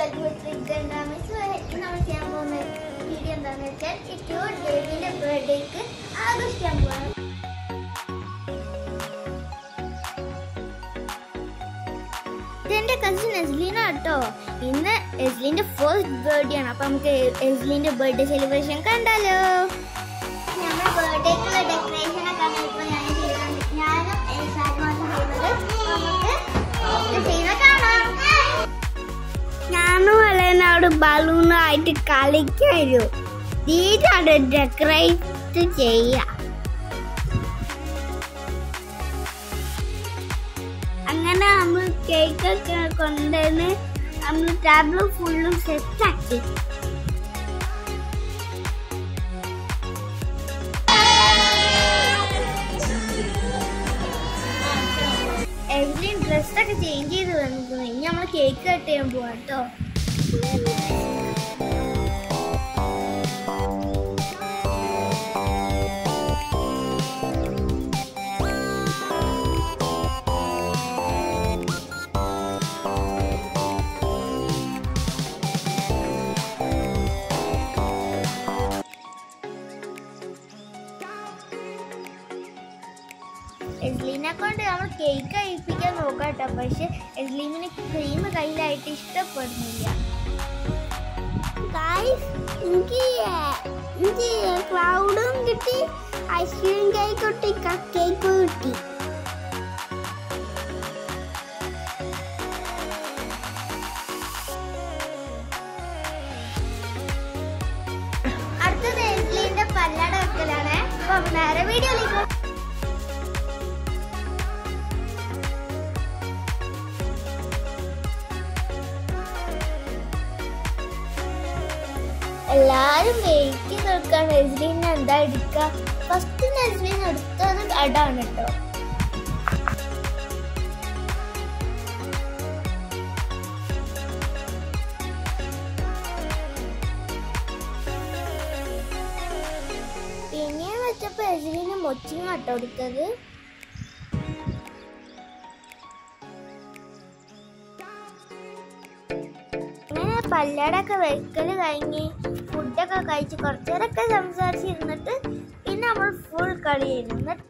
welcome to ഗണ്ടാമിസ് ഇന്ന് നമ്മൾ ചെയ്യാൻ പോകുന്ന വീഡിയോ എന്താണെന്ന് വെച്ചാൽ ഇറ്റു ഡേവിന്റെ ബർത്ത്ഡേക്ക് ആഘോഷിക്കാൻ പോകണം ഇതെന്റെ കസിൻ എസ്ലീന കേട്ടോ ഇന്ന് എസ്ലിന്റെ ഫസ്റ്റ് ബർത്ത്ഡേ ആണ് അപ്പൊ നമുക്ക് എസ്ലിന്റെ ബർത്ത്ഡേ സെലിബ്രേഷൻ കണ്ടാലോ ഞങ്ങളുടെ ബർത്ത്ഡേക്കുള്ള ഡെക്കറേഷൻ ഒക്കെ ആണ് ഇപ്പൊ ഞാൻ ചെയ്തത് ഞാനും എസാനുമാണ് ചെയ്യുന്നത് നമുക്ക് ചെയ്യുന്നത് കാണാം ഞാനും അലേനോട് ബലൂണായിട്ട് കളിക്കരു ഇതാണ് ഡെക്കറേറ്റ് ചെയ്യ അങ്ങനെ നമ്മൾ കേക്കൊക്കെ കൊണ്ടുവന്ന് നമ്മൾ ടാബ്ലോ ഫുള്ളും സെറ്റാക്കി എവ്ലിൻ ഡ്രസ്സൊക്കെ ചേഞ്ച് ചെയ്ത് വന്നിരുന്നു ഇനി നമ്മൾ കേക്ക് കട്ട് ചെയ്യാൻ പോവാം കേട്ടോ എസ്ലീനെ കൊണ്ട് നമ്മൾ കേക്ക് കഴിപ്പിക്കാൻ നോക്കാം കേട്ടോ പക്ഷെ എസ്ലീമിന് ക്രീം കയ്യിലായിട്ട് ഇഷ്ടപ്പെടുന്നില്ല ഗായ്സ് എനിക്ക് എനിക്ക് ക്ലൗഡും കിട്ടി ഐസ്ക്രീം കേക്ക് കിട്ടി കപ്പ് കേക്ക് കിട്ടി അടുത്തത് എസ്ലീന്റെ പല്ലട വെക്കലാണ് അപ്പൊ നേരെ വീഡിയോയിലേക്ക് എല്ലാരും വെയിറ്റ് നിൽക്കാണ് നസ്രീൻ എന്താ എടുക്ക ഫസ്റ്റ് നസ്രീൻ എടുത്തത് അടാണ് കേട്ടോ പിന്നെ വെച്ചപ്പോ നസ്രീന് മൊച്ചിങ് കേട്ടോ എടുത്തത് അങ്ങനെ പല്ലടൊക്കെ വെക്കല് കഴിഞ്ഞ് ഫുഡൊക്കെ കഴിച്ച് കുറച്ചേരൊക്കെ സംസാരിച്ചിരുന്നിട്ട് പിന്നെ നമ്മൾ ഫുൾ കളിയായിരുന്നു എന്നിട്ട്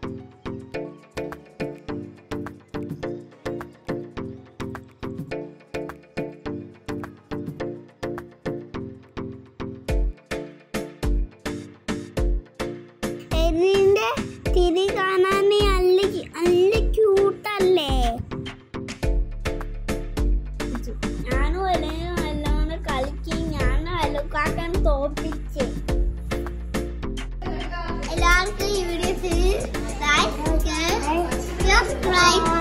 എലിന്റെ തിരി കാണാൻ നല്ല നല്ല ക്യൂട്ടല്ലേ ഞാനും എലിയും നല്ലോണം കളിക്കും ഞാനും അലുക്കാക്കാൻ തോപ്പിച്ച് എല്ലാവർക്കും ഈ വീഡിയോ സബ്സ്ക്രൈബ്